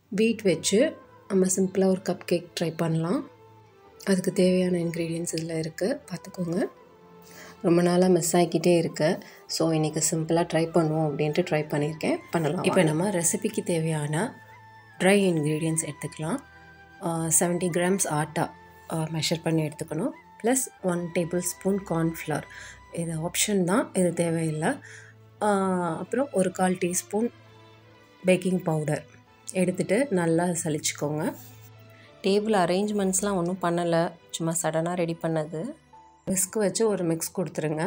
வீட் வச்சு நம்ம சிம்பிளாக ஒரு கப் கேக் ட்ரை பண்ணலாம் அதுக்கு தேவையான இன்க்ரீடியன்ஸ் இதில் இருக்குது பார்த்துக்கோங்க ரொம்ப நாளாக மிஸ் ஆகிக்கிட்டே இருக்கு ஸோ இன்றைக்கி சிம்பிளாக ட்ரை பண்ணுவோம் அப்படின்ட்டு ட்ரை பண்ணியிருக்கேன் பண்ணலாம் இப்போ நம்ம ரெசிபிக்கு தேவையான ட்ரை இன்க்ரீடியன்ஸ் எடுத்துக்கலாம் செவன்ட்டி கிராம்ஸ் ஆட்டா மெஷர் பண்ணி எடுத்துக்கணும் plus one tablespoon cornflour இது ஆப்ஷன் தான் இது தேவையில்லை அப்புறம் ஒரு கால் டீஸ்பூன் பேக்கிங் பவுடர் எடுத்துகிட்டு நல்லா சலிச்சுக்கோங்க டேபிள் அரேஞ்ச்மெண்ட்ஸ்லாம் ஒன்றும் பண்ணலை சும்மா சடனாக ரெடி பண்ணது விஸ்க் வச்சு ஒரு மிக்ஸ் கொடுத்துருங்க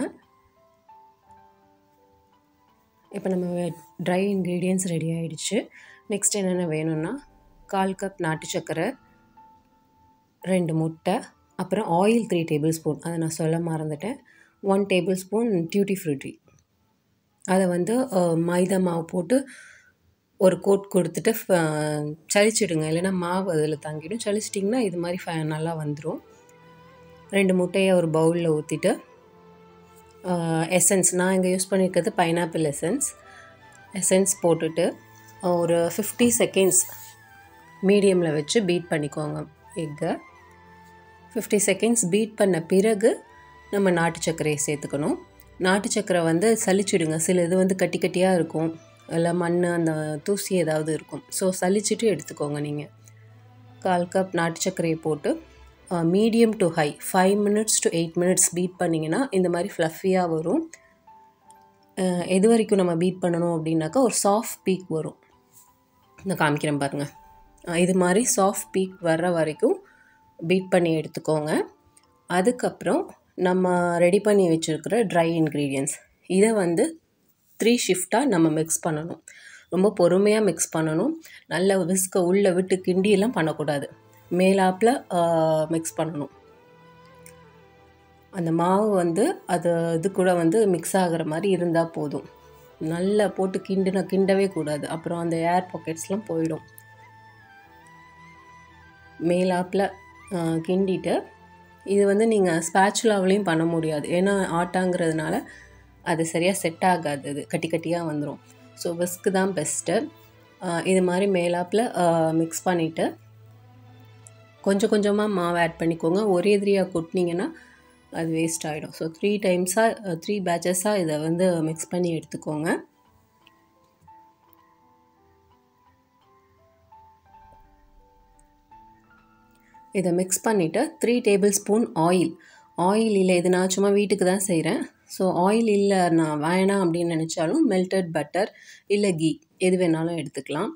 இப்போ நம்ம ட்ரை இன்க்ரீடியன்ஸ் ரெடி ஆகிடுச்சு நெக்ஸ்ட் என்னென்ன வேணும்னா கால் கப் நாட்டு சர்க்கரை ரெண்டு முட்டை அப்புறம் ஆயில் த்ரீ டேபிள் ஸ்பூன் அதை நான் சொல்ல மறந்துட்டேன் one tablespoon tutti frutti அதை வந்து மைதா மாவு போட்டு ஒரு கோட் கொடுத்துட்டு சளிச்சிடுங்க இல்லைன்னா மாவு அதில் தங்கிடும் சளிச்சிட்டிங்கன்னா இது மாதிரி ஃப நல்லா வந்துடும் ரெண்டு முட்டையை ஒரு பவுலில் ஊற்றிட்டு எசன்ஸ் நான் இங்கே யூஸ் பண்ணியிருக்கிறது பைனாப்பிள் எசன்ஸ் எசன்ஸ் போட்டுட்டு ஒரு ஃபிஃப்டி செகண்ட்ஸ் மீடியமில் வச்சு பீட் பண்ணிக்கோங்க எக்கை ஃபிஃப்டி செகண்ட்ஸ் பீட் பண்ண பிறகு நம்ம நாட்டு சர்க்கரையை சேர்த்துக்கணும் நாட்டு சர்க்கரை வந்து சளிச்சிடுங்க சில இது வந்து கட்டி கட்டியாக இருக்கும் இல்லை மண் அந்த தூசி ஏதாவது இருக்கும் ஸோ சளிச்சிட்டு எடுத்துக்கோங்க நீங்கள் கால் கப் நாட்டு சர்க்கரையை போட்டு medium to high five minutes to eight minutes beat பண்ணிங்கன்னா இந்த மாதிரி ஃப்ளஃபியாக வரும் எது வரைக்கும் நம்ம பீட் பண்ணணும் அப்படின்னாக்கா ஒரு சாஃப்ட் பீக் வரும் நான் காமிக்கிறேன் பாருங்கள் இது மாதிரி சாஃப்ட் பீக் வர்ற வரைக்கும் பீட் பண்ணி எடுத்துக்கோங்க அதுக்கப்புறம் நம்ம ரெடி பண்ணி வச்சுருக்கிற ட்ரை இன்க்ரீடியன்ஸ் இதை வந்து த்ரீ ஷிஃப்டாக நம்ம மிக்ஸ் பண்ணணும் ரொம்ப பொறுமையாக மிக்ஸ் பண்ணணும் நல்ல விஸ்க உள்ளே விட்டு கிண்டியெல்லாம் பண்ணக்கூடாது மேலாப்பில் மிக்ஸ் பண்ணணும் அந்த மாவு வந்து அது இது கூட வந்து மிக்ஸ் ஆகிற மாதிரி இருந்தால் போதும் நல்லா போட்டு கிண்டுன கிண்டவே கூடாது அப்புறம் அந்த ஏர் பாக்கெட்ஸ்லாம் போயிடும் மேலாப்பில் கிண்டிட்டு இது வந்து நீங்கள் ஸ்பேச்சுலாவிலையும் பண்ண முடியாது ஏன்னா ஆட்டாங்கிறதுனால அது சரியாக செட் ஆகாது அது கட்டி கட்டியாக வந்துடும் ஸோ விஸ்க்கு தான் பெஸ்ட்டு இது மாதிரி மேலாப்பில் மிக்ஸ் பண்ணிவிட்டு கொஞ்சம் கொஞ்சமாக மாவு ஆட் பண்ணிக்கோங்க ஒரே எதிரியாக கொட்டினீங்கன்னா அது வேஸ்ட் ஆகிடும் ஸோ த்ரீ டைம்ஸாக த்ரீ பேட்சஸாக இதை வந்து மிக்ஸ் பண்ணி எடுத்துக்கோங்க இதை மிக்ஸ் பண்ணிவிட்டு three tablespoon oil oil இல்லை இது நான் சும்மா வீட்டுக்கு தான் செய்கிறேன் ஸோ ஆயில் இல்லை நான் வேணாம் அப்படின்னு நினச்சாலும் மெல்டட் பட்டர் இல்லை கீ எது வேணாலும் எடுத்துக்கலாம்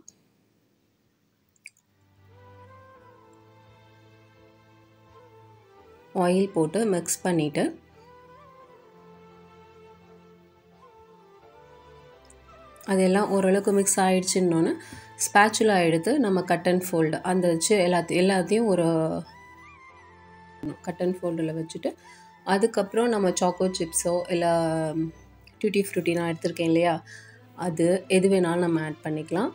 ஆயில் போட்டு மிக்ஸ் பண்ணிவிட்டு அதெல்லாம் ஓரளவுக்கு மிக்ஸ் ஆகிடுச்சுன்னொன்னே ஸ்பேச்சுலா எடுத்து நம்ம கட் அண்ட் ஃபோல்டு அந்த வச்சு எல்லாத்தையும் எல்லாத்தையும் ஒரு கட் அண்ட் ஃபோல்டில் வச்சுட்டு அதுக்கப்புறம் நம்ம சாக்கோ சிப்ஸோ இல்லை டியூட்டி ஃப்ரூட்டி நான் எடுத்திருக்கேன் இல்லையா அது எது வேணாலும் நம்ம ஆட் பண்ணிக்கலாம்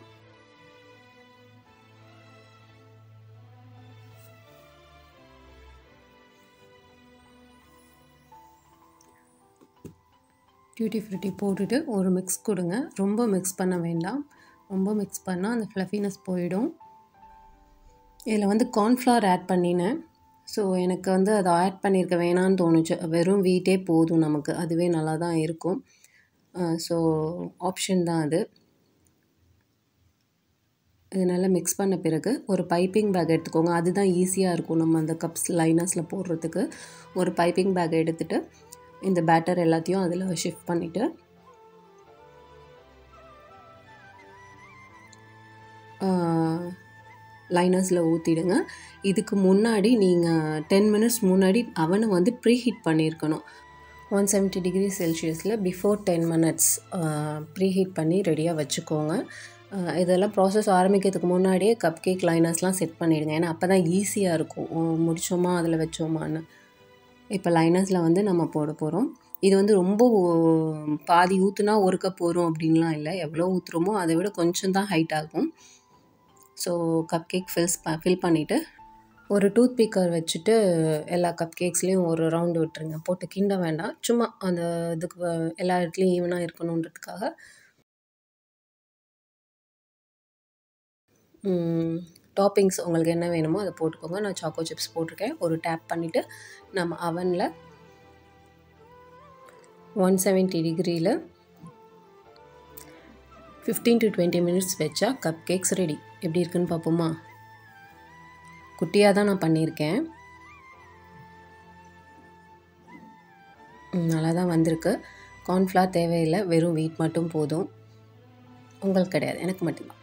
டியூட்டி ஃப்ரூட்டி போட்டுட்டு ஒரு மிக்ஸ் கொடுங்க ரொம்ப மிக்ஸ் பண்ண வேண்டாம் ரொம்ப மிக்ஸ் பண்ணால் அந்த ஃப்ளஃபினஸ் போயிடும் இதில் வந்து கார்ன்ஃப்ளவர் ஆட் பண்ணினேன் ஸோ எனக்கு வந்து அதை ஆட் பண்ணியிருக்க வேணான்னு தோணுச்சு வெறும் வீட்டே போதும் நமக்கு அதுவே நல்லா தான் இருக்கும் ஸோ ஆப்ஷன் தான் அது இது நல்லா மிக்ஸ் பண்ண பிறகு ஒரு பைப்பிங் பேக் எடுத்துக்கோங்க அதுதான் ஈஸியாக இருக்கும் நம்ம அந்த கப்ஸ் லைனர்ஸில் போடுறதுக்கு ஒரு பைப்பிங் பேக் எடுத்துகிட்டு இந்த பேட்டர் எல்லாத்தையும் அதில் ஷிஃப்ட் பண்ணிவிட்டு லைனர்ஸில் ஊற்றிடுங்க இதுக்கு முன்னாடி நீங்கள் டென் மினிட்ஸ் முன்னாடி அவனை வந்து ப்ரீ ஹீட் பண்ணியிருக்கணும் ஒன் செவன்ட்டி டிகிரி செல்சியஸில் before ten minutes preheat பண்ணி ரெடியாக வச்சுக்கோங்க இதெல்லாம் ப்ராசஸ் ஆரம்பிக்கிறதுக்கு முன்னாடியே கப் கேக் லைனர்ஸ்லாம் செட் பண்ணிவிடுங்க ஏன்னா அப்போ தான் ஈஸியாக இருக்கும் முடித்தோமா அதில் வச்சோமான்னு இப்போ லைனர்ஸில் வந்து நம்ம போட போகிறோம் இது வந்து ரொம்ப பாதி ஊற்றுனா ஒரு கப் வரும் அப்படின்லாம் இல்லை எவ்வளோ ஊற்றுறோமோ அதை விட கொஞ்சம் தான் ஹைட் ஆகும் ஸோ கப் கேக் ஃபில்ஸ் ப ஃபில் பண்ணிவிட்டு ஒரு டூத் பிக்கர் வச்சுட்டு எல்லா கப் கேக்ஸ்லேயும் ஒரு ரவுண்டு விட்டுருங்க போட்டு கிண்ட வேண்டாம் சும்மா அந்த இதுக்கு எல்லா இடத்துலையும் ஈவனாக இருக்கணுன்றதுக்காக டாப்பிங்ஸ் உங்களுக்கு என்ன வேணுமோ அதை போட்டுக்கோங்க நான் சாக்கோ சிப்ஸ் போட்டிருக்கேன் ஒரு டேப் பண்ணிவிட்டு நம்ம அவனில் ஒன் செவன்ட்டி டிகிரியில் ஃபிஃப்டீன் டு டுவெண்ட்டி மினிட்ஸ் வச்சா கப் கேக்ஸ் ரெடி எப்படி இருக்குன்னு பார்ப்போமா குட்டியாக தான் நான் பண்ணியிருக்கேன் நல்லா தான் வந்திருக்கு கார்ன்ஃப்ளவர் தேவையில்லை வெறும் வீட் மட்டும் போதும் உங்களுக்கு கிடையாது எனக்கு மட்டும்தான்